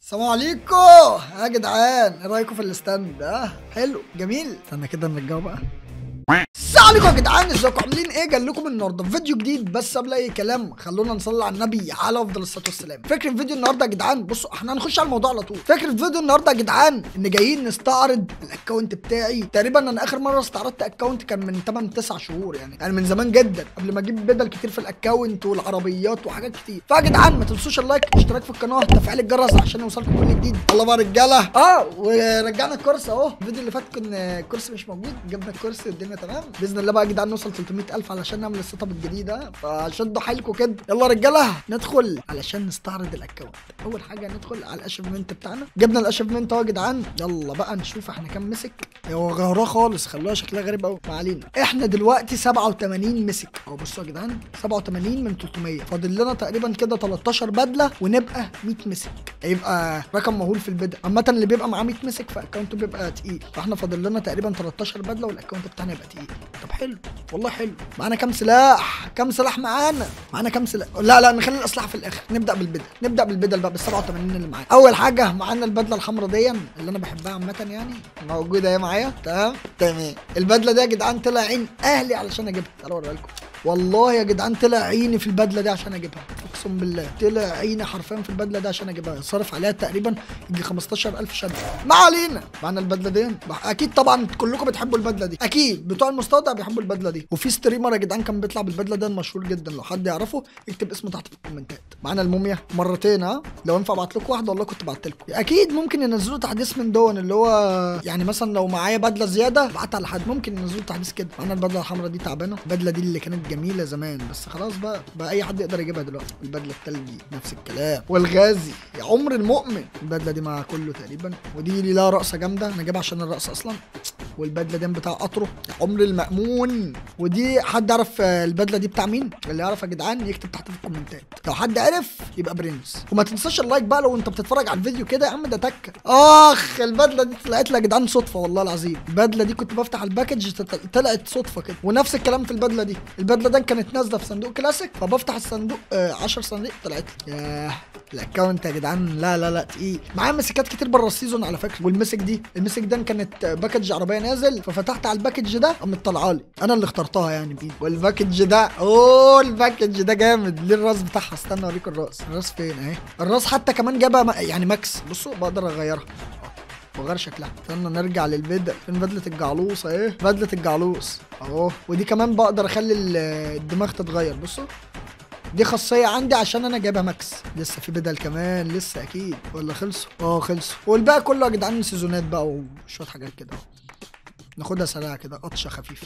السلام عليكم يا جدعان ايه رايكم في الستاند ده حلو جميل استنى كده نرجعه بقى السلام عليكم يا جدعان ازيكم عاملين ايه جاي لكم النهارده في فيديو جديد بس قبل اي كلام خلونا نصلي على النبي على افضل الصلاه والسلام فكره الفيديو النهارده يا جدعان بصوا احنا هنخش على الموضوع على طول فكره الفيديو النهارده يا جدعان ان جايين نستعرض الاكونت بتاعي تقريبا انا اخر مره استعرضت اكونت كان من 8 9 شهور يعني يعني من زمان جدا قبل ما اجيب بدل كتير في الاكونت والعربيات وحاجات كتير فيا جدعان ما تنسوش اللايك اشتراك في القناه تفعيل الجرس عشان يوصلكم كل جديد يلا بقى رجاله اه ورجعنا الكورس اهو الفيديو اللي فات كنا الكورس مش موجود جبنا الكورس والدنيا تمام باذن الله بقى يا جدعان نوصل 300000 علشان نعمل السيت اب الجديده فشدوا حيلكم كده يلا يا رجاله ندخل علشان نستعرض الاكونت اول حاجه ندخل على الاشيفمنت بتاعنا جبنا الاشيفمنت اهو يا جدعان يلا بقى نشوف احنا كام مسك هو غيروها خالص خلوها شكلها غريب قوي ما علينا احنا دلوقتي 87 مسك اهو بصوا يا جدعان 87 من 300 فاضل لنا تقريبا كده 13 بدله ونبقى 100 مسك هيبقى رقم مهول في البدء عامه اللي بيبقى معاه 100 مسك فاكونته بيبقى تقيل فاحنا فاضل لنا تقريبا 13 بدله والاكونت بتاعنا يبقى تقيل طب حلو والله حلو معانا كام سلاح كام سلاح معانا معانا كام سلاح لا لا نخلي الاسلحه في الاخر نبدا بالبدل نبدا بالبدل بقى بال 87 اللي معانا اول حاجه معانا البدله الحمراء دي اللي انا بحبها عامه يعني موجوده اهي معايا تمام تمام البدله دي يا جدعان طلع عين اهلي علشان اجيبها تعالوا اوريها لكم والله يا جدعان طلع عيني في البدله دي عشان اجيبها اقسم بالله طلع عيني حرفيا في البدله دي عشان اجيبها صرف عليها تقريبا يجي 15000 شد ما علينا معانا البدله دي اكيد طبعا كلكم بتحبوا البدله دي اكيد بتوع المستودع بيحبوا البدله دي وفي ستريمر يا جدعان كان بيطلع بالبدله دي مشهور جدا لو حد يعرفه يكتب اسمه تحت في الكومنتات معانا الموميا مرتين ها لو ينفع ابعت لكم واحده والله كنت بعت لكم اكيد ممكن ينزلوا تحديث من دون اللي هو يعني مثلا لو معايا بدله زياده ابعتها لحد ممكن ينزلوا تحديث كده معانا البدله الحمراء دي تعبانه البدله دي اللي كانت جميله زمان بس خلاص بقى بقى اي حد يقدر يجيبها دلوقتي البدله التلجي نفس الكلام والغازي يا عمر المؤمن البدله دي مع كله تقريبا ودي لي لها رقصه جامده انا جايبها عشان الرقصه اصلا والبدله دي بتاع قطره يا عمر المأمون ودي حد يعرف البدله دي بتاع مين اللي يعرف يا جدعان يكتب تحت في الكومنتات لو حد عرف يبقى برنس وما تنساش اللايك بقى لو انت بتتفرج على الفيديو كده يا عم ده تكه اخ البدله دي طلعت لي يا جدعان صدفه والله العظيم البدله دي كنت بفتح الباكج طلعت صدفه كده ونفس الكلام في البدله دي البدله ده كانت نازله في صندوق كلاسيك فبفتح الصندوق 10 آه صناديق طلعت لي ياه الاكونت يا جدعان لا لا لا تقيل معايا مسكات كتير بره السيزون على فكره والمسك دي المسك ده كانت باكج عربيه نازل ففتحت على الباكج ده قامت طالعه لي انا اللي اخترتها يعني بايدي والباكج ده اوه الباكج ده جامد ليه الراس بتاعها استنى اوريك الراس الراس فين اهي الراس حتى كمان جابها يعني ماكس بصوا بقدر اغيرها وغير شكلها استنى نرجع للبدل فين بدله الجعلوص اهي بدله الجعلوص اهو ودي كمان بقدر اخلي الدماغ تتغير بصوا دي خاصية عندي عشان انا جايبها ماكس لسه في بدل كمان لسه اكيد ولا خلصوا اه خلصوا والباقي كله يا جدعان سيزونات بقى وشوية حاجات كده ناخدها سريعة كده قطشة خفيفة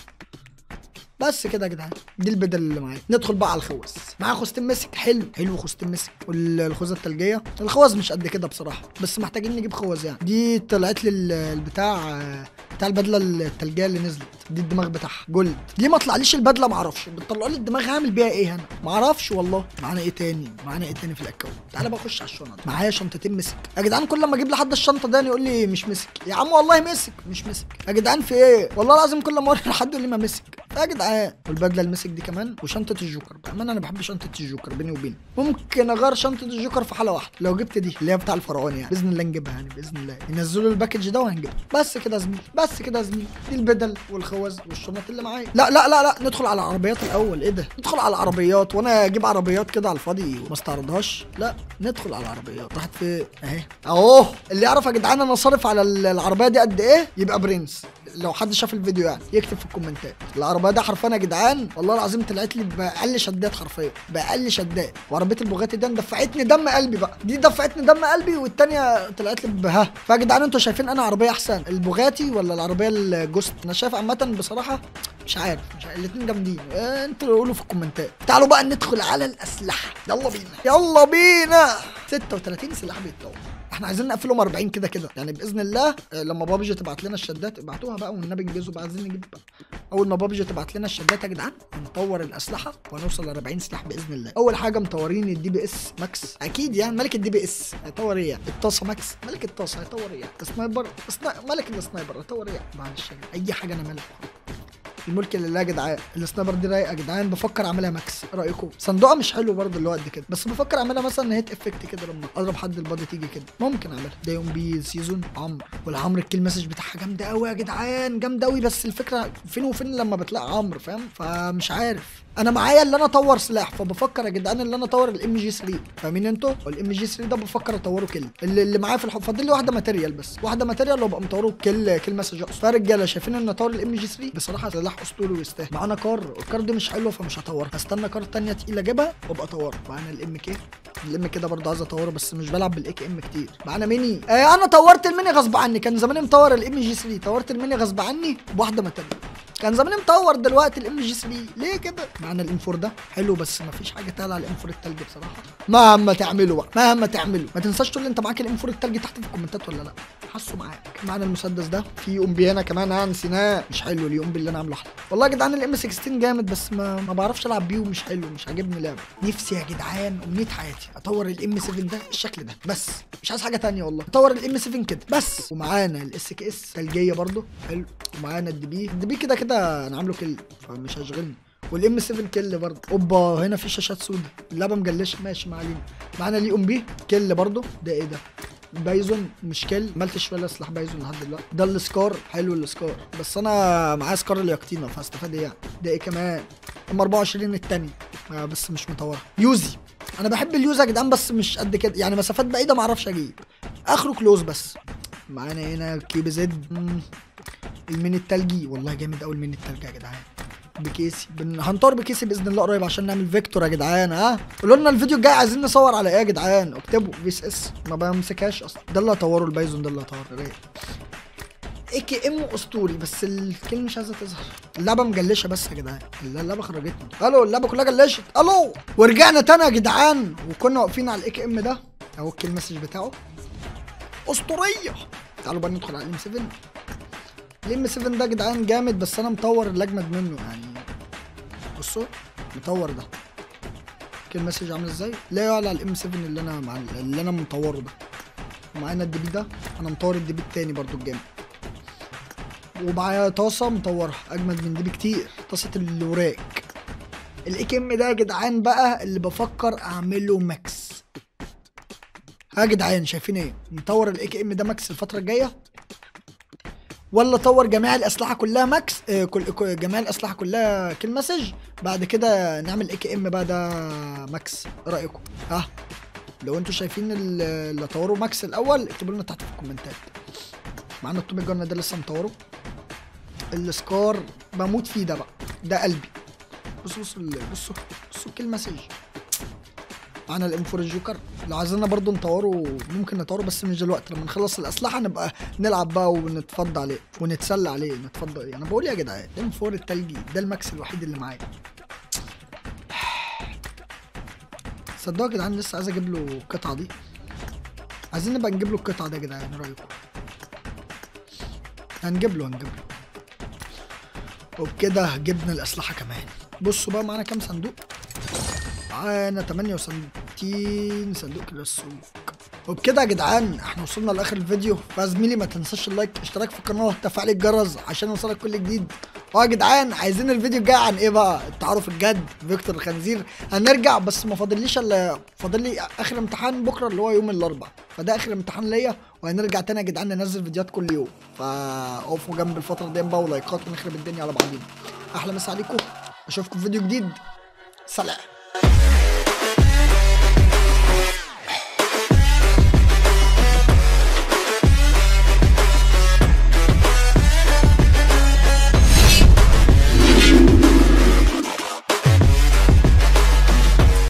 بس كده يا جدعان دي البدل اللي معايا ندخل بقى على الخوذ معايا خوذتين مسك حلو حلو خوذتين مسك والخوذه التلجيه الخوذ مش قد كده بصراحه بس محتاجين نجيب خوذ يعني دي طلعت لي البتاع بتاع البدله التلجيه اللي نزلت دي الدماغ بتاعها جولد دي ما طلعليش البدله ما اعرفش بتطلعوا لي الدماغ هعمل بيها ايه هنا ما اعرفش والله معانا ايه تاني معانا ايه تاني في الاكونت تعالى بقى اخش على الشنط معايا شنطتين مسك يا جدعان كل ما اجيب لحد الشنطه ده يقول لي مش مسك يا عم والله مسك مش مسك يا جدعان في ايه والله العظيم كل ما اوري لحد يقول لي ما مسك يا جدعان والبدله المسك دي كمان وشنطه الجوكر بامانه انا بحب شنطه الجوكر بيني وبينه ممكن اغير شنطه الجوكر في حاله واحده لو جبت دي اللي هي بتاع الفرعون يعني باذن الله نجيبها يعني باذن الله ينزلوا الباكج ده وهنجيبها بس كده يا زميلي بس كده يا زميلي دي البدل والخوذ والشنط اللي معايا لا لا لا لا ندخل على العربيات الاول ايه ده ندخل على العربيات وانا اجيب عربيات كده على الفاضي وما استعرضهاش لا ندخل على العربيات راحت في اهي اهو اللي يعرف يا جدعان انا صارف على العربيه دي قد ايه يبقى برنس لو حد شاف الفيديو يعني يكتب في الكومنتات العربيه دي حرفيا يا جدعان والله العظيم طلعت لي باقل شدات حرفيا باقل شدات وعربيه البوغاتي دي دفعتني دم قلبي بقى دي دفعتني دم قلبي والتانيه طلعت لي بها فيا جدعان انتوا شايفين انا عربيه احسن البوغاتي ولا العربيه الجوست انا شايف عامه بصراحه مش عارف مش عارف الاثنين جامدين آه انتوا قولوا في الكومنتات تعالوا بقى ندخل على الاسلحه يلا بينا يلا بينا 36 سلاح بيتطور احنا عايزين نقفلهم 40 كده كده يعني باذن الله لما بابجي تبعت لنا الشدات ابعتوها بقى والنبي انجزوا بقى عايزين نجيب بقى اول ما بابجي تبعت لنا الشدات يا جدعان نطور الاسلحه ونوصل ل 40 سلاح باذن الله اول حاجه مطورين الدي بي اس ماكس اكيد يعني ملك الدي بي اس هيطور ايه الطاسه ماكس ملك الطاسه هيطور ايه سنايبر سنا... ملك السنايبر هيطور ايه معلش اي حاجه انا ملك الملك لله يا جدعان السنايبر دي رايقه يا جدعان بفكر اعملها ماكس ايه رايكم صندوقها مش حلو برضه اللي هو قد كده بس بفكر اعملها مثلا هيت افكت كده لما اضرب حد البادي تيجي كده ممكن اعملها ده يوم بي سيزون عمرو والعمرو الكيل مسج بتاعها جامده قوي يا جدعان جامده قوي بس الفكره فين وفين لما بتلاقي عمرو فاهم فمش عارف انا معايا اللي انا اطور سلاح فبفكر يا جدعان اللي انا اطور الام جي 3 فاهمين انتوا الام جي 3 ده بفكر اطوره كل اللي, اللي معايا في الحب فاضل لي واحده ماتيريال بس واحده ماتيريال وابقى مطوره كل كل مسج فرجاله شايفين ان اطور الام جي 3 بصراحه سلاح اسطوري ويستاهل معانا كار الكار دي مش حلوه فمش هطورها هستنى كار تانية تقيله اجيبها وابقى اطورها معانا الام كي الام كده برضه عايز اطوره بس مش بلعب بالاي كي ام كتير معانا ميني آه انا طورت الميني غصب عني كان زماني مطور الام جي 3 طورت الميني غصب عني بواحده ماتيريال كان زماني مطور دلوقتي الام جي 3 ليه كده معانا الام 4 ده حلو بس مفيش حاجه تعلى على الام 4 التلج بصراحه مهما تعملوا بقى مهما تعملوا ما تنساش تقول لي انت معاك الام 4 التلج تحت في الكومنتات ولا لا حاسه معاك معانا المسدس ده في امبي هنا كمان ها نسيناه مش حلو اليومبي اللي انا عامله احلى والله يا جدعان الام 16 جامد بس ما ما بعرفش العب بيه ومش حلو مش عاجبني لعبه نفسي يا جدعان امنيه حياتي اطور الام 7 ده الشكل ده بس مش عايز حاجه تانية والله اطور الام 7 كده بس ومعانا الاس كي اس ثلجيه برضو حلو ومعانا الدي بي الدي بي كده كده انا عامله كل فمش هشغلني والام 7 كل برضه اوبا هنا في شاشات سودا اللعبه مجلشه ماشي ما علينا معانا ليه ام بي كل برضه ده ايه ده بايزون مش كل مالتش ولا سلاح بايزون لحد دلوقتي ده السكار حلو السكار بس انا معايا سكار اليقطينه فهستفاد ايه يعني ده ايه كمان ام 24 التاني آه بس مش مطوره يوزي انا بحب اليوزي يا جدعان بس مش قد كده يعني مسافات بعيده ما اعرفش اجيب اخره كلوز بس معانا هنا كيوب زد مم. المين التلجي والله جامد قوي المين التلجي يا جدعان بكيسي بن... هنطور بكيسي باذن الله قريب عشان نعمل فيكتور يا جدعان ها قولوا لنا الفيديو الجاي عايزين نصور على ايه يا جدعان اكتبوا في اس اس ما بمسكهاش اصلا ده اللي هطوره البايزون ده اللي هطوره رايق اي كي ام اسطوري بس الكلمه مش عايزه تظهر اللعبه مجلشه بس يا جدعان اللعبه خرجتني الو اللعبه كلها جلشت الو ورجعنا تاني يا جدعان وكنا واقفين على الاي كي ام ده اهو الكيل مسج بتاعه اسطوريه تعالوا بقى ندخل على الام 7 الام 7 ده يا جدعان جامد بس انا مطور الاجمد منه يعني بصوا مطور ده كل مسج عامل ازاي لا يعلى على الام 7 اللي انا مع اللي انا مطوره ده ومعانا الدي بي ده انا مطور الدي بي التاني برضو الجامد ومعايا طاسه مطورها اجمد من دي بكتير طاسه الوراك الاي كي ده يا جدعان بقى اللي بفكر اعمله ماكس ها يا جدعان شايفين ايه نطور الاي كي ام ده ماكس الفتره الجايه ولا طور جميع الاسلحه كلها ماكس آه كل كل- جميع الاسلحه كلها كل مسج بعد كده نعمل اي كي ام بقى ده ماكس ايه رايكم ها لو انتوا شايفين ال- اللي طوروا ماكس الاول اكتبوا لنا تحت في الكومنتات معانا التومي جن ده لسه مطوره السكار بموت فيه ده بقى ده قلبي بصوا بصوا ال- بصوا بصوا كل مسج معانا الام 4 الجوكر لو عايزيننا برضو نطوره ممكن نطوره بس مش دلوقتي لما نخلص الاسلحه نبقى نلعب بقى ونتفضى عليه ونتسلى عليه نتفضى عليه انا بقول يا جدعان الام 4 التلجي ده الماكس الوحيد اللي معايا صدقوا يا جدعان لسه عايز اجيب له القطعه دي عايزين نبقى نجيب له القطعه دي يا جدعان ايه رايكم هنجيب له هنجيب له وبكده جبنا الاسلحه كمان بصوا بقى معانا كام صندوق معانا 68 صندوق كده السوق وبكده يا جدعان احنا وصلنا لاخر الفيديو فزميلي ما تنساش اللايك اشتراك في القناه وتفعيل الجرس عشان يوصلك كل جديد اه يا جدعان عايزين الفيديو الجاي عن ايه بقى التعارف الجد فيكتور الخنزير هنرجع بس ما فاضليش الا فاضل لي اخر امتحان بكره اللي هو يوم الاربعاء فده اخر امتحان ليا وهنرجع تاني يا جدعان ننزل فيديوهات كل يوم فاقفوا جنب الفتره دي بقى ولايكات ونخرب الدنيا على بعضينا احلى مسا عليكم اشوفكم في فيديو جديد سلام